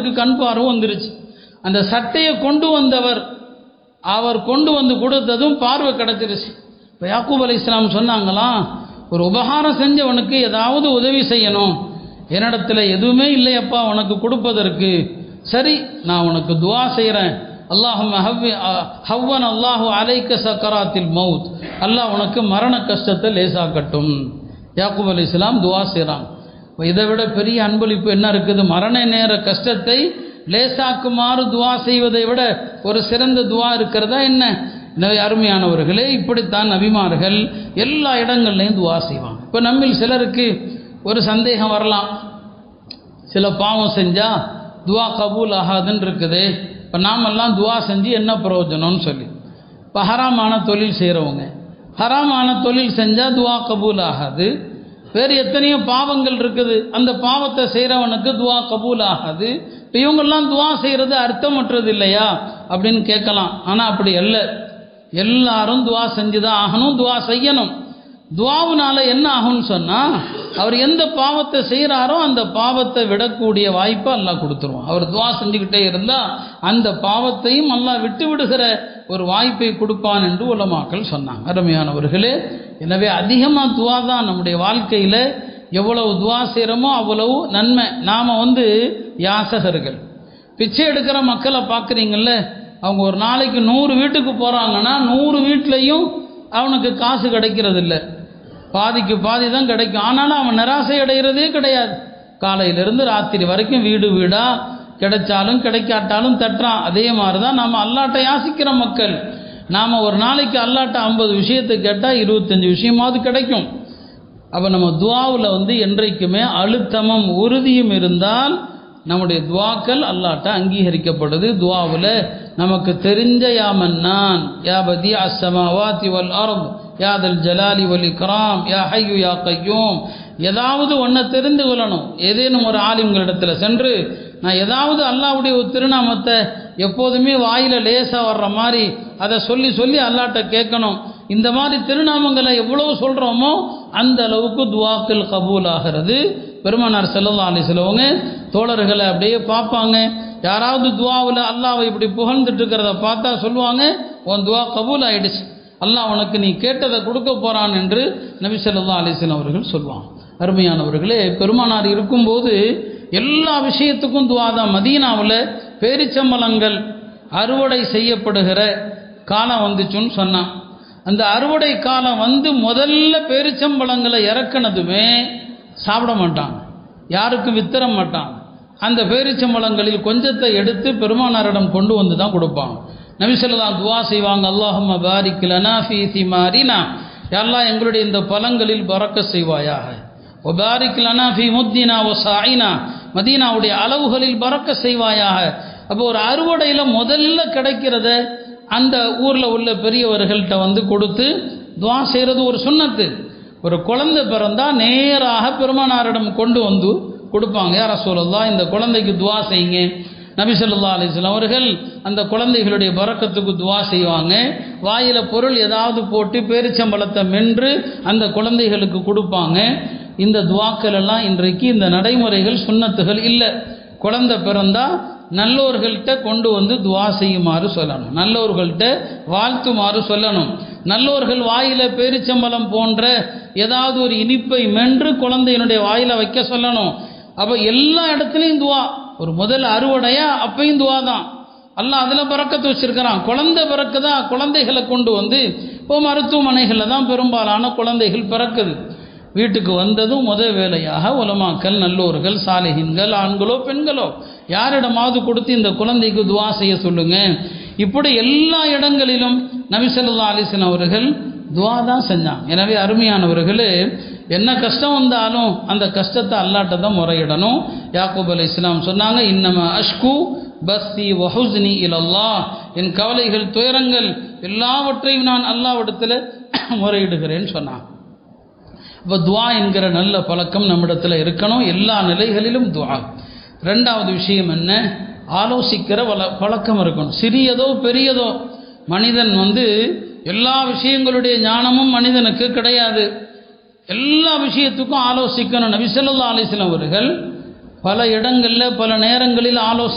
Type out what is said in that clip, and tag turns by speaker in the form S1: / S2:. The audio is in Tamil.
S1: அவருக்கு கண் பார்வை வந்துருச்சு அந்த சட்டையை கொண்டு வந்தவர் அவர் கொண்டு வந்து கொடுத்ததும் பார்வை கிடச்சிருச்சு இப்போ யாக்கூப் அலி இஸ்லாம் சொன்னாங்களாம் ஒரு உபகாரம் செஞ்சவனுக்கு ஏதாவது உதவி செய்யணும் என்னிடத்துல எதுவுமே இல்லையப்பா உனக்கு கொடுப்பதற்கு சரி நான் உனக்கு துவா செய்கிறேன் அல்லாஹும் ஹவ்வன் அல்லாஹு அலைக்க சக்கராத்தில் மவுத் அல்லாஹ் உனக்கு மரண கஷ்டத்தை லேசாக்கட்டும் யாக்கூப் அலி இஸ்லாம் துவா செய்கிறாங்க இப்போ இதை விட பெரிய அன்பளிப்பு என்ன இருக்குது மரண நேர கஷ்டத்தை லேசாக்குமாறு துவா செய்வதை விட ஒரு சிறந்த துவா இருக்கிறதா என்ன எனவே அருமையானவர்களே இப்படித்தான் நபிமார்கள் எல்லா இடங்கள்லையும் துவா செய்வாங்க இப்போ நம்மில் சிலருக்கு ஒரு சந்தேகம் வரலாம் சில பாவம் செஞ்சால் துவா கபூல் ஆகாதுன்னு இருக்குது இப்போ நாமெல்லாம் துவா செஞ்சு என்ன பிரயோஜனம்னு சொல்லி இப்போ ஹராமான தொழில் செய்கிறவங்க ஹராமான தொழில் செஞ்சால் துவா கபூல் ஆகாது வேறு எத்தனையோ பாவங்கள் இருக்குது அந்த பாவத்தை செய்கிறவனுக்கு துவா கபூல் ஆகாது இப்போ இவங்கெல்லாம் துவா செய்கிறது அர்த்தமற்றது இல்லையா அப்படின்னு கேட்கலாம் ஆனால் அப்படி அல்ல எல்லாரும் துவா செஞ்சு தான் ஆகணும் துவா செய்யணும் துவாவுனால என்ன ஆகும்னு சொன்னால் அவர் எந்த பாவத்தை செய்கிறாரோ அந்த பாவத்தை விடக்கூடிய வாய்ப்பை அல்லாஹ் கொடுத்துருவான் அவர் துவா செஞ்சுக்கிட்டே இருந்தால் அந்த பாவத்தையும் அல்லாஹ் விட்டு விடுகிற ஒரு வாய்ப்பை கொடுப்பான் என்று உலமாக்கள் சொன்னாங்க அருமையானவர்களே எனவே அதிகமாக துவா தான் நம்முடைய வாழ்க்கையில் எவ்வளவு துவா செய்கிறோமோ அவ்வளவு நன்மை நாம் வந்து யாசகர்கள் பிச்சை எடுக்கிற மக்களை பார்க்குறீங்கல்ல அவங்க ஒரு நாளைக்கு நூறு வீட்டுக்கு போகிறாங்கன்னா நூறு வீட்லேயும் அவனுக்கு காசு கிடைக்கிறது இல்லை பாதிக்கு பாதி தான் கிடைக்கும் ஆனாலும் அவன் நிராசை அடைகிறதே கிடையாது காலையிலிருந்து ராத்திரி வரைக்கும் வீடு வீடாக கிடைச்சாலும் கிடைக்காட்டாலும் தட்டுறான் அதே மாதிரி தான் நாம் அல்லாட்டை யாசிக்கிற மக்கள் நாம் ஒரு நாளைக்கு அல்லாட்ட ஐம்பது விஷயத்தை கேட்டால் இருபத்தஞ்சி விஷயமாவது கிடைக்கும் அப்போ நம்ம துவாவில் வந்து என்றைக்குமே அழுத்தமும் உறுதியும் இருந்தால் நம்முடைய துவாக்கள் அல்லாட்ட அங்கீகரிக்கப்படுது துவாவில் நமக்கு தெரிஞ்ச யாமன் நான் யா பதி அஸ்ஸமாவாதி வல் அர்த் யாதல் ஜலாலி வல் இக்ராம் யா ஹையு யா கையூம் ஏதாவது ஒன்றை தெரிந்து கொள்ளணும் ஏதேனும் ஒரு ஆலிம்களிடத்தில் சென்று நான் ஏதாவது அல்லாவுடைய ஒரு திருநாமத்தை எப்போதுமே வாயில் லேசாக வர்ற மாதிரி அதை சொல்லி சொல்லி அல்லாட்ட கேட்கணும் இந்த மாதிரி திருநாமங்களை எவ்வளவு சொல்கிறோமோ அந்த அளவுக்கு துவாக்கள் கபூல் ஆகிறது பெருமானார் செல்லல்லா அலி சிலவங்க தோழர்களை அப்படியே பார்ப்பாங்க யாராவது துவாவில் அல்லாவை இப்படி புகழ்ந்துட்டு இருக்கிறத பார்த்தா சொல்லுவாங்க உன் துவா கபூல் ஆயிடுச்சு அல்லாஹ் உனக்கு நீ கேட்டதை கொடுக்க போறான் என்று நபி ஸல்லல்லாஹு அலைஹி வஸல்லம் அவர்கள் சொல்லுவாங்க அருமையானவர்களே பெருமானார் இருக்கும்போது எல்லா விஷயத்துக்கும் துவா தான் மதீனாவில் பேரிச்சம்பளங்கள் அறுவடை செய்யப்படுகிற காலம் வந்துச்சுன்னு சொன்னான் அந்த அறுவடை காலம் வந்து முதல்ல பேரிச்சம்பழங்களை இறக்குனதுமே சாப்பிட மாட்டாங்க யாருக்கும் வித்தர மாட்டாங்க அந்த பேரிச்சம்பழங்களில் கொஞ்சத்தை எடுத்து பெருமானாரிடம் கொண்டு வந்து தான் கொடுப்பாங்க நபிசல்லாம் துவா செய்வாங்க அல்லாஹும் பாரிக் லனா ஃபீ திமாரினா எல்லாம் எங்களுடைய இந்த பழங்களில் பறக்க செய்வாயாக ஒபாரிக் லனா ஃபி முத்தினா ஒ சாயினா மதீனாவுடைய அளவுகளில் பறக்க செய்வாயாக அப்போ ஒரு அறுவடையில் முதல்ல கிடைக்கிறத அந்த ஊரில் உள்ள பெரியவர்கள்ட்ட வந்து கொடுத்து துவா செய்கிறது ஒரு சுண்ணத்து ஒரு குழந்தை பிறந்தா நேராக பெருமானாரிடம் கொண்டு வந்து கொடுப்பாங்க யார சொல்லலாம் இந்த குழந்தைக்கு துவா செய்யுங்க நபி சொல்லா அலிஸ்லாம் அவர்கள் அந்த குழந்தைகளுடைய பறக்கத்துக்கு துவா செய்வாங்க வாயில் பொருள் ஏதாவது போட்டு பேரிச்சம்பழத்தை மென்று அந்த குழந்தைகளுக்கு கொடுப்பாங்க இந்த துவாக்கள் எல்லாம் இன்றைக்கு இந்த நடைமுறைகள் சுண்ணத்துகள் இல்லை குழந்தை பிறந்தா நல்லோர்கள்ட்ட கொண்டு வந்து துவா செய்யுமாறு சொல்லணும் நல்லோர்கள்ட்ட வாழ்த்துமாறு சொல்லணும் நல்லோர்கள் வாயில பேரிச்சம்பளம் போன்ற ஏதாவது ஒரு இனிப்பை மென்று குழந்தையினுடைய வாயில வைக்க சொல்லணும் அப்போ எல்லா இடத்துலையும் துவா ஒரு முதல் அறுவடையா அப்பையும் துவா தான் அல்லாஹ் அதில் பறக்கத்து வச்சிருக்கிறான் குழந்தை பிறக்குதா குழந்தைகளை கொண்டு வந்து இப்போ மருத்துவமனைகளில் தான் பெரும்பாலான குழந்தைகள் பிறக்குது வீட்டுக்கு வந்ததும் முத வேலையாக உலமாக்கல் நல்லோர்கள் சாலிஹின்கள் ஆண்களோ பெண்களோ யாரிடமாவது கொடுத்து இந்த குழந்தைக்கு துவா செய்ய சொல்லுங்க இப்படி எல்லா இடங்களிலும் நபிசல்லா அலிசன் அவர்கள் துவா தான் செஞ்சாங்க எனவே அருமையானவர்களே என்ன கஷ்டம் வந்தாலும் அந்த கஷ்டத்தை அல்லாட்ட தான் முறையிடணும் யாக்கூப் அலி இஸ்லாம் சொன்னாங்க இன்னம அஷ்கு பஸ்தி வஹுஸ்னி இலல்லா என் கவலைகள் துயரங்கள் எல்லாவற்றையும் நான் அல்லாவிடத்தில் முறையிடுகிறேன்னு சொன்னாங்க இப்போ துவா என்கிற நல்ல பழக்கம் நம்மிடத்தில் இருக்கணும் எல்லா நிலைகளிலும் துவா ரெண்டாவது விஷயம் என்ன ஆலோசிக்கிற வள பழக்கம் இருக்கணும் சிறியதோ பெரியதோ மனிதன் வந்து எல்லா விஷயங்களுடைய ஞானமும் மனிதனுக்கு கிடையாது எல்லா விஷயத்துக்கும் ஆலோசிக்கணும் நபிசல்லா அலிஸ்லாம் அவர்கள் பல இடங்களில் பல நேரங்களில் ஆலோசி